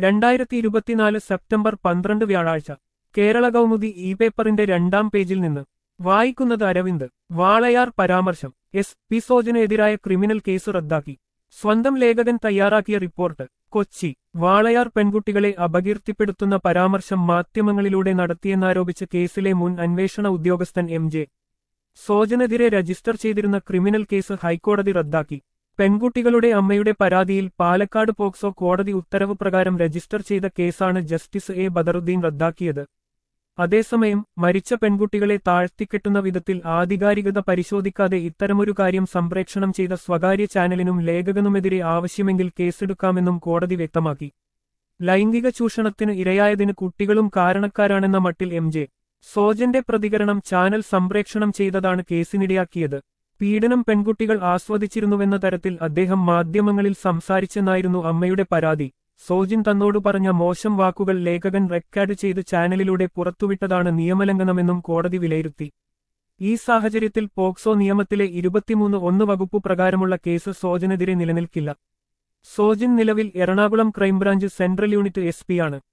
രണ്ടായിരത്തി ഇരുപത്തിനാല് സെപ്റ്റംബർ പന്ത്രണ്ട് വ്യാഴാഴ്ച കേരള കൗമുദി ഇ പേപ്പറിന്റെ രണ്ടാം പേജിൽ നിന്ന് വായിക്കുന്നത് അരവിന്ദ് വാളയാർ പരാമർശം എസ് പി സോജനെതിരായ ക്രിമിനൽ കേസ് റദ്ദാക്കി സ്വന്തം ലേഖകൻ തയ്യാറാക്കിയ റിപ്പോർട്ട് കൊച്ചി വാളയാർ പെൺകുട്ടികളെ അപകീർത്തിപ്പെടുത്തുന്ന പരാമർശം മാധ്യമങ്ങളിലൂടെ നടത്തിയെന്നാരോപിച്ച് കേസിലെ മുൻ അന്വേഷണ ഉദ്യോഗസ്ഥൻ എം ജെ സോജനെതിരെ രജിസ്റ്റർ ചെയ്തിരുന്ന ക്രിമിനൽ കേസ് ഹൈക്കോടതി റദ്ദാക്കി പെൺകുട്ടികളുടെ അമ്മയുടെ പരാതിയിൽ പാലക്കാട് പോക്സോ കോടതി ഉത്തരവ് പ്രകാരം രജിസ്റ്റർ ചെയ്ത കേസാണ് ജസ്റ്റിസ് എ ബദറുദ്ദീൻ റദ്ദാക്കിയത് അതേസമയം മരിച്ച പെൺകുട്ടികളെ താഴ്ത്തിക്കെട്ടുന്ന വിധത്തിൽ ആധികാരികത പരിശോധിക്കാതെ ഇത്തരമൊരു കാര്യം സംപ്രേക്ഷണം ചെയ്ത സ്വകാര്യ ചാനലിനും ലേഖകനുമെതിരെ ആവശ്യമെങ്കിൽ കേസെടുക്കാമെന്നും കോടതി വ്യക്തമാക്കി ലൈംഗിക ചൂഷണത്തിന് ഇരയായതിന് കുട്ടികളും കാരണക്കാരാണെന്ന മട്ടിൽ എം ജെ സോജന്റെ പ്രതികരണം ചാനൽ സംപ്രേക്ഷണം ചെയ്തതാണ് കേസിനിടയാക്കിയത് പീഡനം പെൺകുട്ടികൾ ആസ്വദിച്ചിരുന്നുവെന്ന തരത്തിൽ അദ്ദേഹം മാധ്യമങ്ങളിൽ സംസാരിച്ചെന്നായിരുന്നു അമ്മയുടെ പരാതി സോജിൻ തന്നോട് പറഞ്ഞ മോശം വാക്കുകൾ ലേഖകൻ റെക്കോർഡ് ചെയ്ത് ചാനലിലൂടെ പുറത്തുവിട്ടതാണ് നിയമലംഘനമെന്നും കോടതി വിലയിരുത്തി ഈ സാഹചര്യത്തിൽ പോക്സോ നിയമത്തിലെ ഇരുപത്തിമൂന്ന് ഒന്ന് വകുപ്പ് പ്രകാരമുള്ള കേസ് സോജനെതിരെ നിലനിൽക്കില്ല സോജിൻ നിലവിൽ Ernakulam crime branch central unit S പിയാണ്